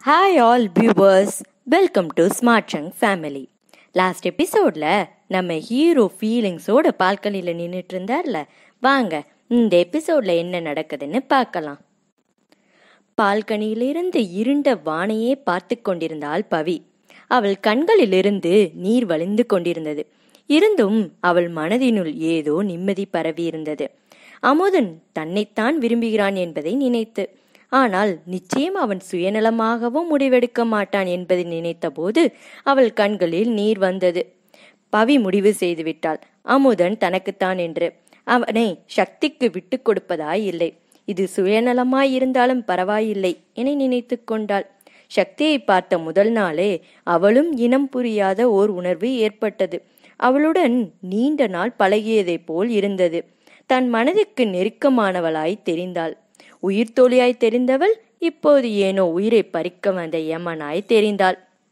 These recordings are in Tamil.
hi all viewers welcome to smart sang family last எபிசோடில் நம்ம ஹீரோ ஃபீலிங்ஸோட பால்கனியில் நின்றுட்டு இருந்தார்ல வாங்க இந்த எபிசோடில் என்ன நடக்குதுன்னு பார்க்கலாம் பால்கனியிலிருந்து இருண்ட வானையே பார்த்து கொண்டிருந்தாள் பவி அவள் கண்களிலிருந்து நீர் வழிந்து கொண்டிருந்தது இருந்தும் அவள் மனதினுள் ஏதோ நிம்மதி பரவி இருந்தது அமுதன் தன்னைத்தான் விரும்புகிறான் என்பதை நினைத்து ஆனால் நிச்சயம் அவன் சுயநலமாகவும் முடிவெடுக்க மாட்டான் என்பதை நினைத்தபோது அவள் கண்களில் நீர் வந்தது பவி முடிவு செய்துவிட்டாள் அமுதன் தனக்குத்தான் என்று அவனை சக்திக்கு விட்டு கொடுப்பதாய் இல்லை இது சுயநலமாய் இருந்தாலும் பரவாயில்லை என நினைத்து கொண்டாள் சக்தியை பார்த்த முதல் நாளே அவளும் இனம் புரியாத ஓர் உணர்வு ஏற்பட்டது அவளுடன் நீண்ட நாள் பழகியதைப் போல் இருந்தது தன் மனதிற்கு நெருக்கமானவளாய் தெரிந்தாள் உயிர் தோழியாய் தெரிந்தவள் இப்போது ஏனோ உயிரை பறிக்க வந்த யமனாய் தெரிந்தாள்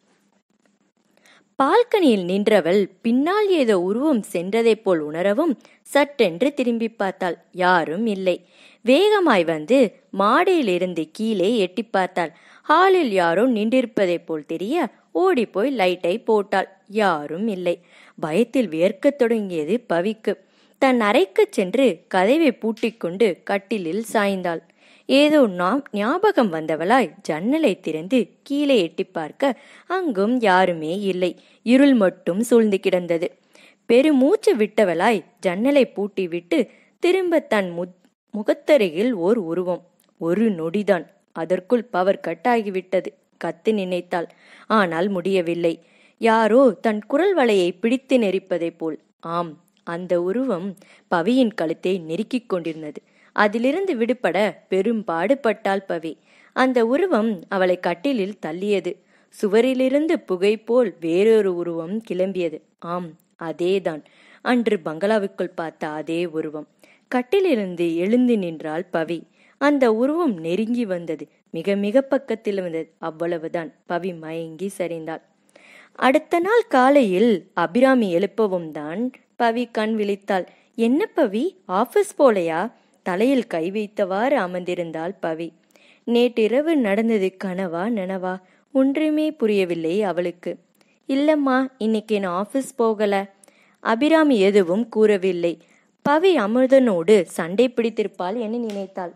பால்கனியில் நின்றவள் பின்னால் ஏதோ உருவம் சென்றதைப் போல் உணரவும் சட்டென்று திரும்பி பார்த்தாள் யாரும் இல்லை வேகமாய் வந்து மாடியிலிருந்து கீழே எட்டி பார்த்தாள் ஹாலில் யாரோ நின்றிருப்பதைப் போல் தெரிய ஓடிப்போய் லைட்டை போட்டாள் யாரும் இல்லை பயத்தில் வியர்க்கத் தொடங்கியது பவிக்கு தன் அறைக்குச் சென்று கதவை பூட்டிக்கொண்டு கட்டிலில் சாய்ந்தாள் ஏதோ நாம் ஞாபகம் வந்தவளாய் ஜன்னலை திறந்து கீழே எட்டி பார்க்க அங்கும் யாருமே இல்லை இருள் மட்டும் சூழ்ந்து கிடந்தது பெருமூச்சு விட்டவளாய் ஜன்னலை பூட்டிவிட்டு திரும்ப தன் மு முகத்தருகில் ஓர் உருவம் ஒரு நொடிதான் அதற்குள் பவர் கட் ஆகிவிட்டது கத்து நினைத்தாள் ஆனால் முடியவில்லை யாரோ தன் குரல் வலையை பிடித்து நெரிப்பதைப் போல் ஆம் அந்த உருவம் பவியின் கழுத்தை நெருக்கிக் கொண்டிருந்தது அதிலிருந்து விடுபட பெரும் பாடுபட்டாள் பவி அந்த உருவம் அவளை கட்டிலில் தள்ளியது சுவரிலிருந்து புகை போல் வேறொரு உருவம் கிளம்பியது ஆம் அதேதான் அன்று பங்களாவுக்குள் பார்த்த அதே உருவம் கட்டிலிருந்து எழுந்து நின்றாள் பவி அந்த உருவம் நெருங்கி வந்தது மிக மிக பக்கத்தில் வந்தது அவ்வளவுதான் பவி மயங்கி சரிந்தாள் அடுத்த நாள் காலையில் அபிராமி எழுப்பவும் தான் பவி கண் விழித்தாள் என்ன பவி ஆபீஸ் போலையா தலையில் கை வைத்தவாறு அமர்ந்திருந்தாள் பவி நேற்றிரவு நடந்தது கனவா நனவா ஒன்றுமே புரியவில்லை அவளுக்கு இல்லம்மா இன்னைக்கு நான் ஆபீஸ் போகல அபிராமி எதுவும் கூறவில்லை பவி அமிர்தனோடு சண்டை பிடித்திருப்பாள் என நினைத்தாள்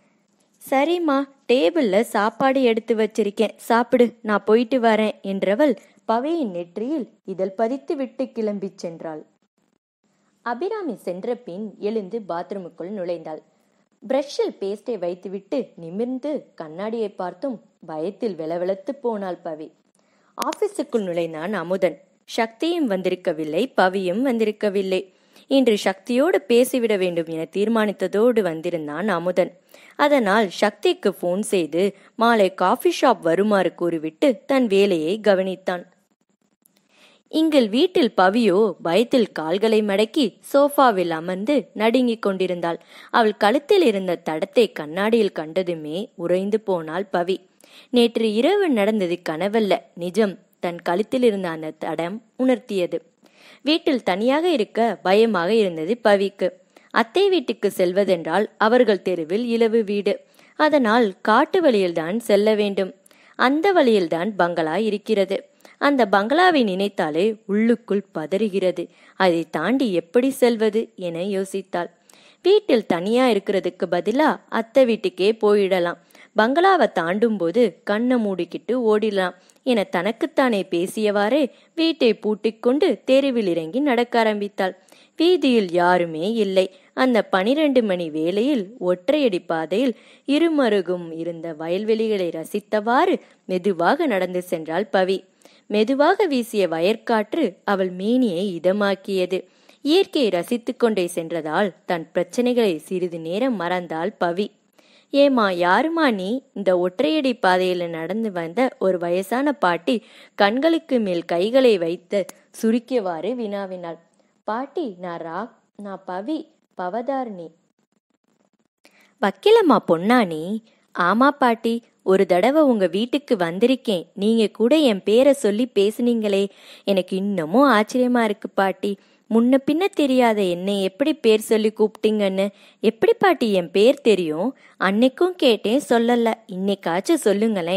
சரிம்மா டேபிள்ல சாப்பாடு எடுத்து வச்சிருக்கேன் சாப்பிடு நான் போயிட்டு வரேன் என்றவள் பவையின் நெற்றியில் இதழ் பதித்து விட்டு கிளம்பிச் சென்றாள் அபிராமி சென்ற பின் எழுந்து பாத்ரூமுக்குள் நுழைந்தாள் பிரஷில் பேஸ்டை வைத்துவிட்டு நிமிர்ந்து கண்ணாடியை பார்த்தும் பயத்தில் வெளவெளத்து போனாள் பவி ஆபீஸுக்குள் நுழைந்தான் அமுதன் சக்தியும் வந்திருக்கவில்லை பவியும் வந்திருக்கவில்லை இன்று சக்தியோடு பேசிவிட வேண்டும் என தீர்மானித்ததோடு வந்திருந்தான் அமுதன் அதனால் சக்திக்கு போன் செய்து மாலை காஃபி ஷாப் வருமாறு கூறிவிட்டு தன் வேலையை கவனித்தான் எங்கள் வீட்டில் பவியோ பயத்தில் கால்களை மடக்கி சோஃபாவில் அமர்ந்து நடுங்கிக் கொண்டிருந்தாள் அவள் கழுத்தில் இருந்த தடத்தை கண்ணாடியில் கண்டதுமே உறைந்து போனாள் பவி நேற்று இரவு நடந்தது கனவல்ல நிஜம் தன் கழுத்தில் இருந்த அந்த தடம் உணர்த்தியது வீட்டில் தனியாக இருக்க பயமாக இருந்தது பவிக்கு அத்தை வீட்டுக்கு செல்வதென்றால் அவர்கள் தெருவில் இலவு வீடு அதனால் காட்டு வழியில்தான் செல்ல வேண்டும் அந்த வழியில்தான் பங்களா இருக்கிறது அந்த பங்களாவை நினைத்தாலே உள்ளுக்குள் பதறுகிறது அதை தாண்டி எப்படி செல்வது என யோசித்தாள் வீட்டில் தனியா இருக்கிறதுக்கு பதிலா அத்தை வீட்டுக்கே போயிடலாம் பங்களாவை தாண்டும் போது கண்ணை மூடிக்கிட்டு ஓடிடலாம் என தனக்குத்தானே பேசியவாறே வீட்டை பூட்டிக்கொண்டு தெருவில் இறங்கி நடக்க ஆரம்பித்தாள் வீதியில் யாருமே இல்லை அந்த பனிரெண்டு மணி வேளையில் ஒற்றையடி பாதையில் இருமருகும் இருந்த வயல்வெளிகளை ரசித்தவாறு மெதுவாக நடந்து சென்றாள் பவி மெதுவாக வீசிய வயற்காற்று அவள் மேனியை இதமாக்கியது இயற்கையை ரசித்து கொண்டே சென்றதால் தன் பிரச்சனைகளை சிறிது நேரம் மறந்தாள் பவி ஏமா யாருமா நீ இந்த ஒற்றையடி பாதையில் நடந்து வந்த ஒரு வயசான பாட்டி கண்களுக்கு மேல் கைகளை வைத்து சுருக்கியவாறு வினாவினாள் பாட்டி நான் ரா நான் பவி பவதாரிணி வக்கீலம்மா பொண்ணா நீ ஆமா பாட்டி ஒரு தடவை உங்க வீட்டுக்கு வந்திருக்கேன் நீங்க கூட என் பேரை சொல்லி பேசுனீங்களே எனக்கு இன்னமும் ஆச்சரியமா இருக்கு பாட்டி முன்ன பின்ன தெரியாத என்னை எப்படி பேர் சொல்லி கூப்பிட்டீங்கன்னு எப்படி பாட்டி என் பேர் தெரியும் அன்னைக்கும் கேட்டேன் சொல்லல இன்னைக்காச்சும் சொல்லுங்களேன்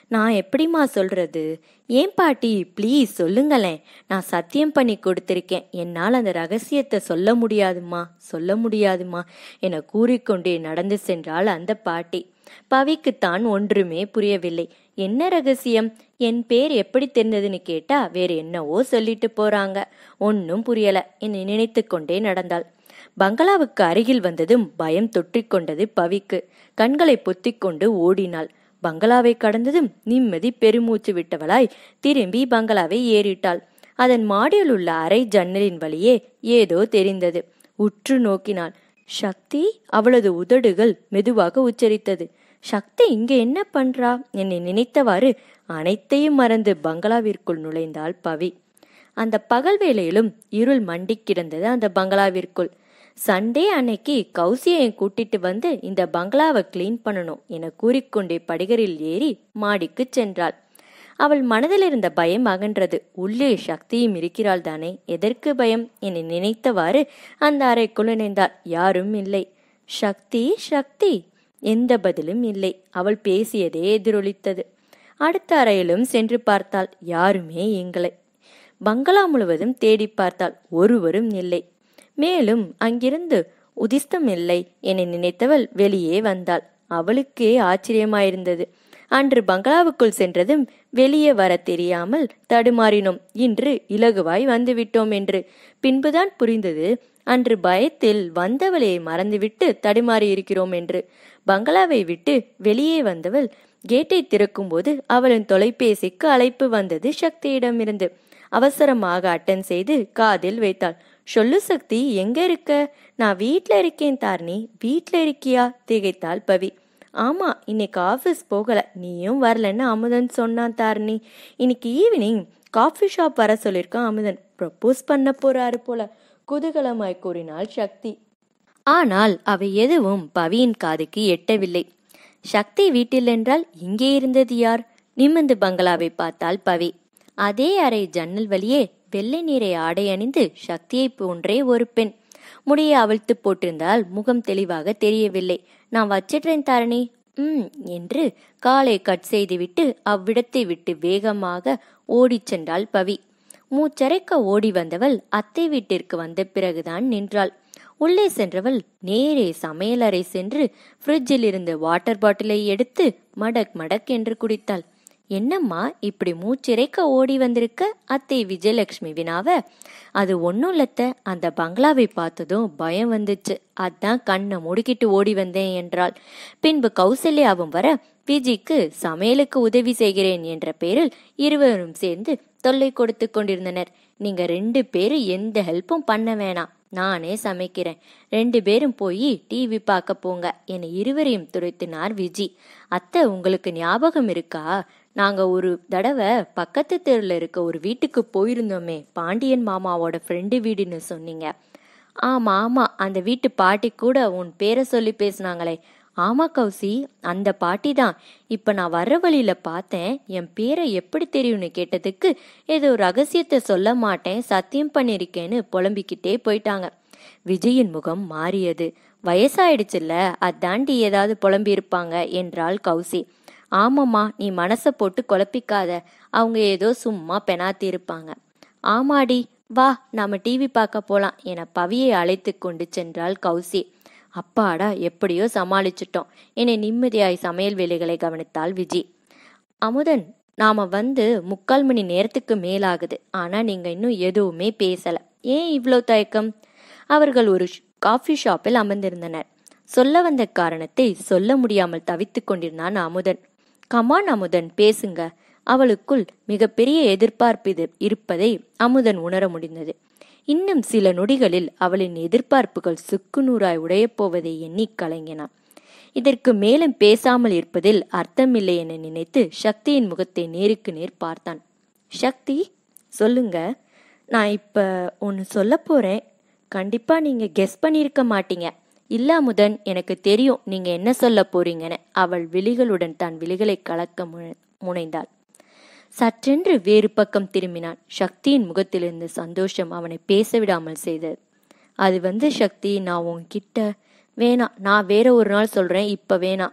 நான் எப்படிம்மா சொல்றது ஏன் பாட்டி ப்ளீஸ் சொல்லுங்களேன் நான் சத்தியம் பண்ணி கொடுத்திருக்கேன் என்னால் அந்த ரகசியத்தை சொல்ல முடியாதுமா சொல்ல முடியாதுமா என கூறிக்கொண்டே நடந்து சென்றாள் அந்த பாட்டி பவிக்குத்தான் ஒன்றுமே புரியவில்லை என்ன ரகசியம் என் பேர் எப்படி தெரிந்ததுன்னு கேட்டா வேற என்னவோ சொல்லிட்டு போறாங்க ஒன்னும் புரியல என்னை நினைத்து கொண்டே நடந்தாள் பங்களாவுக்கு அருகில் வந்ததும் பயம் தொற்றிக்கொண்டது பவிக்கு கண்களை பொத்திக்கொண்டு ஓடினாள் பங்களாவை கடந்ததும் நிம்மதி பெருமூச்சு விட்டவளாய் திரும்பி பங்களாவை ஏறிட்டாள் அதன் மாடியில் உள்ள அறை ஜன்னலின் வழியே ஏதோ தெரிந்தது உற்று நோக்கினாள் சக்தி அவளது உதடுகள் மெதுவாக உச்சரித்தது சக்தி இங்க என்ன பண்றா என்னை நினைத்தவாறு அனைத்தையும் மறந்து பங்களாவிற்குள் நுழைந்தாள் பவி அந்த பகல் வேளையிலும் இருள் மண்டி கிடந்தது அந்த பங்களாவிற்குள் சண்டே அன்னைக்கு கௌசியை கூட்டிட்டு வந்து இந்த பங்களாவை கிளீன் பண்ணணும் என கூறிக்கொண்டே படிகரில் ஏறி மாடிக்கு சென்றாள் அவள் மனதில் இருந்த பயம் அகன்றது உள்ளே சக்தியும் இருக்கிறாள் தானே எதற்கு பயம் என நினைத்தவாறு அந்த அறைக்குள் இணைந்தாள் யாரும் இல்லை சக்தி சக்தி எந்த பதிலும் இல்லை அவள் பேசியதே எதிரொலித்தது அடுத்த அறையிலும் சென்று பார்த்தாள் யாருமே எங்களை பங்களா முழுவதும் தேடி பார்த்தாள் ஒருவரும் இல்லை மேலும் அங்கிருந்து உதிஸ்தம் இல்லை என நினைத்தவள் வெளியே வந்தாள் அவளுக்கே ஆச்சரியமாயிருந்தது அன்று பங்களாவுக்குள் சென்றதும் வெளியே வர தெரியாமல் தடுமாறினோம் இன்று இலகுவாய் வந்துவிட்டோம் என்று பின்புதான் புரிந்தது அன்று பயத்தில் வந்தவளை மறந்துவிட்டு தடுமாறி இருக்கிறோம் என்று பங்களாவை விட்டு வெளியே வந்தவள் கேட்டை திறக்கும்போது அவளின் தொலைபேசிக்கு அழைப்பு வந்தது சக்தியிடமிருந்து அவசரமாக அட்டன் செய்து காதில் வைத்தாள் சொல்லு சக்தி எங்க இருக்க நான் வீட்ல இருக்கேன் தார்னி வீட்ல இருக்கியா திகைத்தாள் பவி ஆமா இன்னைக்கு ஆஃபீஸ் போகல நீயும் வரலன்னு அமுதன் சொன்னான் தாரணி இன்னைக்கு ஈவினிங் காஃபி ஷாப் வர சொல்லியிருக்கான் அமுதன் ப்ரப்போஸ் பண்ண போறாரு போல குதூகலமாய் கூறினாள் சக்தி ஆனால் அவை எதுவும் பவியின் காதுக்கு எட்டவில்லை சக்தி வீட்டில் என்றால் இங்கே இருந்தது யார் நிமிர்ந்து பங்களாவை பார்த்தாள் பவி அதே அறை ஜன்னல் வழியே வெள்ளை நீரை ஆடை அணிந்து சக்தியை போன்றே ஒரு பெண் முடியை அவிழ்த்து போட்டிருந்தால் முகம் தெளிவாக தெரியவில்லை நான் வச்சிடுறேன் தாரணி ம் என்று காலை கட் செய்துவிட்டு அவ்விடத்தை விட்டு வேகமாக ஓடிச் சென்றாள் பவி மூச்சரைக்க ஓடி வந்தவள் அத்தை வீட்டிற்கு வந்த பிறகுதான் நின்றாள் உள்ளே சென்றவள் நேரே சமையலறை சென்று ஃப்ரிட்ஜில் இருந்த வாட்டர் பாட்டிலை எடுத்து மடக் மடக் என்று குடித்தாள் என்னம்மா இப்படி மூச்சிறைக்க ஓடி வந்திருக்க அத்தை விஜயலட்சுமி வினாவ அது ஒன்றும் இல்லத்த அந்த பங்களாவை பார்த்ததும் பயம் வந்துச்சு அதான் கண்ணை மூடிக்கிட்டு ஓடி வந்தேன் என்றாள் பின்பு கௌசல்யாவும் வர விஜிக்கு சமையலுக்கு உதவி செய்கிறேன் என்ற பேரில் இருவரும் சேர்ந்து தொல்லை கொடுத்து கொண்டிருந்தனர் நீங்க ரெண்டு பேரும் எந்த ஹெல்ப்பும் பண்ண வேணாம் நானே சமைக்கிறேன் ரெண்டு பேரும் போய் டிவி பார்க்க போங்க என இருவரையும் துரைத்தினார் விஜி அத்தை உங்களுக்கு ஞாபகம் இருக்கா நாங்க ஒரு தடவை பக்கத்து தெருவில் இருக்க ஒரு வீட்டுக்கு போயிருந்தோமே பாண்டியன் மாமாவோட ஃப்ரெண்டு வீடுன்னு சொன்னீங்க ஆமா ஆமா அந்த வீட்டு பாட்டி கூட உன் பேரை சொல்லி பேசுனாங்களே ஆமா கௌசி அந்த பாட்டி தான் இப்ப நான் வர்ற வழியில பார்த்தேன் என் பேரை எப்படி தெரியும்னு கேட்டதுக்கு ஏதோ ரகசியத்தை சொல்ல மாட்டேன் சத்தியம் பண்ணிருக்கேன்னு புலம்பிக்கிட்டே போயிட்டாங்க விஜயின் முகம் மாறியது வயசாயிடுச்சுல்ல அதாண்டி ஏதாவது புலம்பி இருப்பாங்க என்றாள் கௌசி ஆமாம்மா நீ மனசை போட்டு குழப்பிக்காத அவங்க ஏதோ சும்மா பெனாத்தி இருப்பாங்க ஆமாடி வா நாம டிவி பார்க்க போலாம் என பவியை அழைத்து கொண்டு சென்றாள் கௌசி அப்பாடா எப்படியோ சமாளிச்சிட்டோம் என்னை நிம்மதியாய் சமையல் வேலைகளை கவனித்தாள் விஜி அமுதன் நாம வந்து முக்கால் மணி நேரத்துக்கு மேலாகுது ஆனா நீங்க இன்னும் எதுவுமே பேசல ஏன் இவ்வளோ தயக்கம் அவர்கள் ஒரு காஃபி ஷாப்பில் அமர்ந்திருந்தனர் சொல்ல வந்த காரணத்தை சொல்ல முடியாமல் தவித்துக் கொண்டிருந்தான் அமுதன் கமான் அமுதன் பேசுங்க அவளுக்குள் மிகப்பெரிய எதிர்பார்ப்பு இது இருப்பதை அமுதன் உணர முடிந்தது இன்னும் சில நொடிகளில் அவளின் எதிர்பார்ப்புகள் சுக்குநூறாய் உடையப் போவதை எண்ணி கலங்கினான் இதற்கு மேலும் பேசாமல் இருப்பதில் அர்த்தமில்லை என நினைத்து சக்தியின் முகத்தை நேருக்கு நேர் பார்த்தான் சக்தி சொல்லுங்க நான் இப்ப ஒன்று சொல்ல போறேன் கண்டிப்பா நீங்க கெஸ் பண்ணியிருக்க மாட்டீங்க இல்ல அமுதன் எனக்கு தெரியும் நீங்க என்ன சொல்ல போறீங்கன்னு அவள் விழிகளுடன் தன் விழிகளை கலக்க முனை- முனைந்தாள் சற்றென்று வேறு பக்கம் திரும்பினான் சக்தியின் முகத்திலிருந்த சந்தோஷம் அவனை பேச விடாமல் செய்தது அது வந்து சக்தி நான் உன்கிட்ட வேணாம் நான் வேற ஒரு நாள் சொல்றேன் இப்ப வேணாம்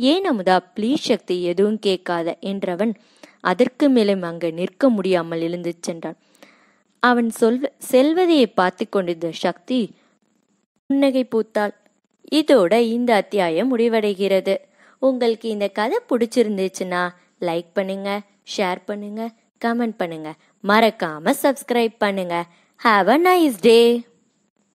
ஏன் அமுதா ப்ளீஸ் சக்தி எதுவும் கேட்காத என்றவன் அதற்கு மேலும் அங்கு நிற்க முடியாமல் எழுந்து சென்றான் அவன் சொல்வ செல்வதையை பார்த்து கொண்டிருந்த சக்தி புன்னகை பூத்தாள் இதோட இந்த அத்தியாயம் முடிவடைகிறது உங்களுக்கு இந்த கதை பிடிச்சிருந்துச்சுன்னா லைக் பண்ணுங்க ஷேர் பண்ணுங்க கமெண்ட் பண்ணுங்க மறக்காம சப்ஸ்கிரைப் பண்ணுங்க ஹாவ் அ நைஸ் டே